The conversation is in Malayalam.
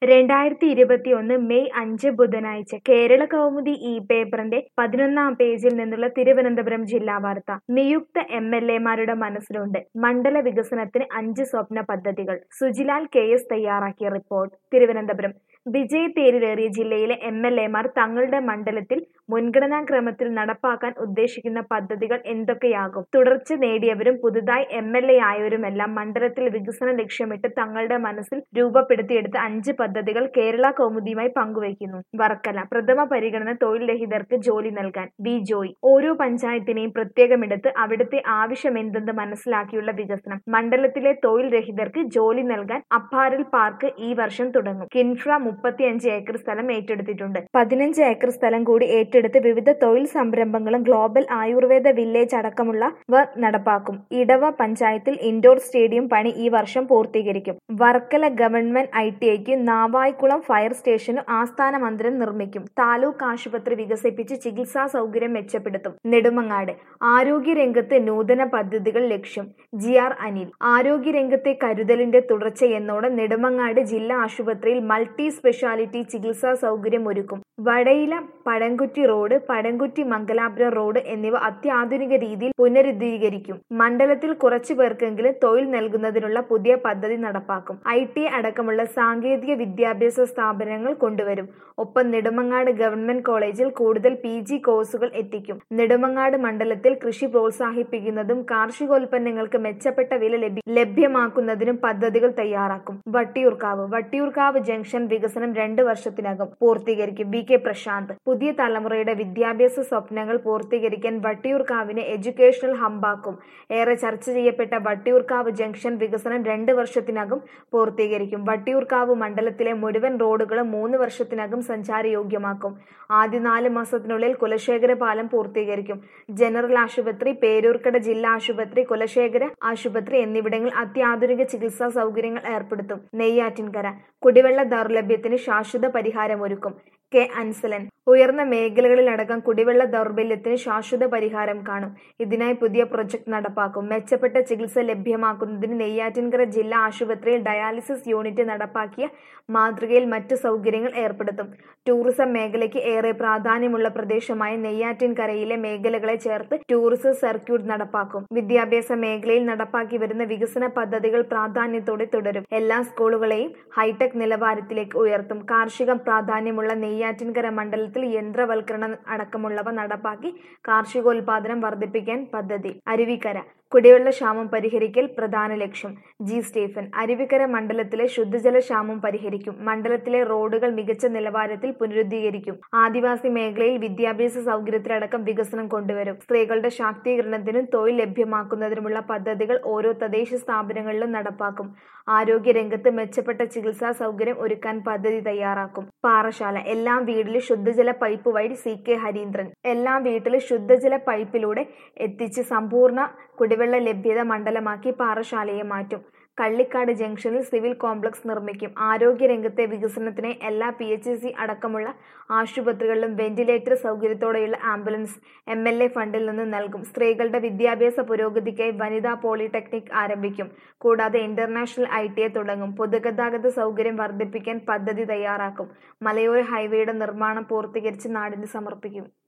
രണ്ടായിരത്തി ഇരുപത്തിയൊന്ന് മെയ് അഞ്ച് ബുധനാഴ്ച കേരള കൗമുദി ഈ പേപ്പറിന്റെ പതിനൊന്നാം പേജിൽ നിന്നുള്ള തിരുവനന്തപുരം ജില്ലാ വാർത്ത നിയുക്ത എം എൽ എമാരുടെ മനസ്സിലുണ്ട് മണ്ഡല വികസനത്തിന് അഞ്ച് സ്വപ്ന പദ്ധതികൾ സുജിലാൽ കെ എസ് തയ്യാറാക്കിയ റിപ്പോർട്ട് തിരുവനന്തപുരം വിജയത്തേരിലേറിയ ജില്ലയിലെ എം എൽ എമാർ തങ്ങളുടെ മണ്ഡലത്തിൽ മുൻഗണനാക്രമത്തിൽ നടപ്പാക്കാൻ ഉദ്ദേശിക്കുന്ന പദ്ധതികൾ എന്തൊക്കെയാകും തുടർച്ച നേടിയവരും പുതുതായി എം എൽ എ ആയവരുമെല്ലാം മണ്ഡലത്തിൽ വികസനം ലക്ഷ്യമിട്ട് തങ്ങളുടെ മനസ്സിൽ രൂപപ്പെടുത്തിയെടുത്ത അഞ്ച് പദ്ധതികൾ കേരള കൗമുദിയുമായി പങ്കുവയ്ക്കുന്നു വർക്കല പ്രഥമ പരിഗണന തൊഴിൽ രഹിതർക്ക് ജോലി നൽകാൻ ബി ജോയ് ഓരോ പഞ്ചായത്തിനെയും പ്രത്യേകമെടുത്ത് അവിടുത്തെ ആവശ്യമെന്തെന്ന് മനസ്സിലാക്കിയുള്ള വികസനം മണ്ഡലത്തിലെ തൊഴിൽ രഹിതർക്ക് ജോലി നൽകാൻ അപ്പാരൽ പാർക്ക് ഈ വർഷം തുടങ്ങും കിൻഫ്ര മുപ്പത്തിയഞ്ച് ഏക്കർ സ്ഥലം ഏറ്റെടുത്തിട്ടുണ്ട് പതിനഞ്ച് ഏക്കർ സ്ഥലം കൂടി ഏറ്റെടുത്ത് വിവിധ തൊഴിൽ സംരംഭങ്ങളും ഗ്ലോബൽ ആയുർവേദ വില്ലേജ് അടക്കമുള്ളവ നടപ്പാക്കും ഇടവ പഞ്ചായത്തിൽ ഇൻഡോർ സ്റ്റേഡിയം പണി ഈ വർഷം പൂർത്തീകരിക്കും വർക്കല ഗവൺമെന്റ് ഐ ടി ഐക്ക് നാവായിക്കുളം ഫയർ സ്റ്റേഷനു ആസ്ഥാന മന്ദിരം നിർമ്മിക്കും താലൂക്ക് ആശുപത്രി വികസിപ്പിച്ച് ചികിത്സാ സൗകര്യം മെച്ചപ്പെടുത്തും നെടുമങ്ങാട് ആരോഗ്യരംഗത്ത് നൂതന പദ്ധതികൾ ലക്ഷ്യം ജി ആർ അനിൽ ആരോഗ്യരംഗത്തെ കരുതലിന്റെ തുടർച്ച എന്നോടെ നെടുമങ്ങാട് ജില്ലാ ആശുപത്രിയിൽ മൾട്ടി സ്പെഷ്യാലിറ്റി ചികിത്സാ സൗകര്യം ഒരുക്കും വടയില പടങ്കുറ്റി റോഡ് പടങ്കുറ്റി മംഗലാപുരം റോഡ് എന്നിവ അത്യാധുനിക രീതിയിൽ പുനരുദ്ധീകരിക്കും മണ്ഡലത്തിൽ കുറച്ചു പേർക്കെങ്കിലും തൊഴിൽ നൽകുന്നതിനുള്ള പുതിയ പദ്ധതി നടപ്പാക്കും ഐ ടി അടക്കമുള്ള സാങ്കേതിക വിദ്യാഭ്യാസ സ്ഥാപനങ്ങൾ കൊണ്ടുവരും ഒപ്പം നെടുമങ്ങാട് ഗവൺമെന്റ് കോളേജിൽ കൂടുതൽ പി ജി കോഴ്സുകൾ എത്തിക്കും നെടുമങ്ങാട് മണ്ഡലത്തിൽ കൃഷി പ്രോത്സാഹിപ്പിക്കുന്നതും കാർഷികോൽപ്പന്നങ്ങൾക്ക് മെച്ചപ്പെട്ട വില ലഭ്യ ലഭ്യമാക്കുന്നതിനും പദ്ധതികൾ തയ്യാറാക്കും വട്ടിയൂർക്കാവ് വട്ടിയൂർക്കാവ് ജംഗ്ഷൻ വികസനം രണ്ട് വർഷത്തിനകം പൂർത്തീകരിക്കും ബി കെ പ്രശാന്ത് പുതിയ തലമുറയുടെ വിദ്യാഭ്യാസ സ്വപ്നങ്ങൾ പൂർത്തീകരിക്കാൻ വട്ടിയൂർക്കാവിനെ എഡ്യൂക്കേഷണൽ ഹമ്പാക്കും ഏറെ ചർച്ച ചെയ്യപ്പെട്ട വട്ടിയൂർക്കാവ് ജംഗ്ഷൻ വികസനം രണ്ട് വർഷത്തിനകം പൂർത്തീകരിക്കും വട്ടിയൂർക്കാവ് മണ്ഡലത്തിലെ മുഴുവൻ റോഡുകളും മൂന്ന് വർഷത്തിനകം സഞ്ചാരയോഗ്യമാക്കും ആദ്യ നാല് മാസത്തിനുള്ളിൽ കുലശേഖര പാലം പൂർത്തീകരിക്കും ജനറൽ ആശുപത്രി പേരൂർക്കട ജില്ലാ ആശുപത്രി കുലശേഖര ആശുപത്രി എന്നിവിടങ്ങളിൽ അത്യാധുനിക ചികിത്സാ സൗകര്യങ്ങൾ ഏർപ്പെടുത്തും നെയ്യാറ്റിൻകര കുടിവെള്ള ദൗർലഭ്യത്തിന് ശാശ്വത പരിഹാരമൊരുക്കും കെ അൻസലൻ ഉയർന്ന മേഖലകളിലടക്കം കുടിവെള്ള ദൗർബല്യത്തിന് ശാശ്വത പരിഹാരം കാണും ഇതിനായി പുതിയ പ്രൊജക്ട് നടപ്പാക്കും മെച്ചപ്പെട്ട ചികിത്സ ലഭ്യമാക്കുന്നതിന് നെയ്യാറ്റിൻകര ജില്ലാ ആശുപത്രിയിൽ ഡയാലിസിസ് യൂണിറ്റ് നടപ്പാക്കിയ മാതൃകയിൽ മറ്റ് സൗകര്യങ്ങൾ ഏർപ്പെടുത്തും ടൂറിസം മേഖലയ്ക്ക് ഏറെ പ്രാധാന്യമുള്ള പ്രദേശമായ നെയ്യാറ്റിൻകരയിലെ മേഖലകളെ ചേർത്ത് ടൂറിസം സർക്യൂട്ട് നടപ്പാക്കും വിദ്യാഭ്യാസ മേഖലയിൽ നടപ്പാക്കി വരുന്ന വികസന പദ്ധതികൾ പ്രാധാന്യത്തോടെ തുടരും എല്ലാ സ്കൂളുകളെയും ഹൈടെക് നിലവാരത്തിലേക്ക് ഉയർത്തും കാർഷിക പ്രാധാന്യമുള്ള നെയ്യാറ്റിൻകര മണ്ഡലത്തിൽ യന്ത്രവൽക്കരണം അടക്കമുള്ളവ നടപ്പാക്കി കാർഷികോൽപാദനം വർദ്ധിപ്പിക്കാൻ പദ്ധതി അരുവിക്കര കുടിവെള്ള ക്ഷാമം പരിഹരിക്കൽ പ്രധാന ലക്ഷ്യം ജി സ്റ്റീഫൻ അരുവിക്കര മണ്ഡലത്തിലെ ശുദ്ധജല ക്ഷാമം പരിഹരിക്കും മണ്ഡലത്തിലെ റോഡുകൾ മികച്ച നിലവാരത്തിൽ പുനരുദ്ധീകരിക്കും ആദിവാസി മേഖലയിൽ വിദ്യാഭ്യാസ സൗകര്യത്തിലടക്കം വികസനം കൊണ്ടുവരും സ്ത്രീകളുടെ ശാക്തീകരണത്തിനും തൊഴിൽ ലഭ്യമാക്കുന്നതിനുമുള്ള പദ്ധതികൾ ഓരോ തദ്ദേശ സ്ഥാപനങ്ങളിലും നടപ്പാക്കും ആരോഗ്യരംഗത്ത് മെച്ചപ്പെട്ട ചികിത്സാ സൗകര്യം ഒരുക്കാൻ പദ്ധതി തയ്യാറാക്കും പാറശാല എല്ലാം വീട്ടിലും ശുദ്ധജല പൈപ്പ് വഴി സി കെ ഹരീന്ദ്രൻ എല്ലാം വീട്ടിലും ശുദ്ധജല പൈപ്പിലൂടെ എത്തിച്ച് സമ്പൂർണ്ണ കുടിവെള്ള ലഭ്യത മണ്ഡലമാക്കി പാറശാലയെ മാറ്റും കള്ളിക്കാട് ജംഗ്ഷനിൽ സിവിൽ കോംപ്ലക്സ് നിർമ്മിക്കും ആരോഗ്യരംഗത്തെ വികസനത്തിന് എല്ലാ പി എച്ച് സി അടക്കമുള്ള ആശുപത്രികളിലും വെന്റിലേറ്റർ സൗകര്യത്തോടെയുള്ള ആംബുലൻസ് എം എൽ എ ഫണ്ടിൽ നിന്ന് നൽകും സ്ത്രീകളുടെ വിദ്യാഭ്യാസ പുരോഗതിക്കായി വനിതാ പോളിടെക്നിക് ആരംഭിക്കും കൂടാതെ ഇന്റർനാഷണൽ ഐ ടി ഐ തുടങ്ങും പൊതുഗതാഗത സൗകര്യം വർദ്ധിപ്പിക്കാൻ പദ്ധതി തയ്യാറാക്കും മലയോര ഹൈവേയുടെ നിർമ്മാണം പൂർത്തീകരിച്ച് നാടിന് സമർപ്പിക്കും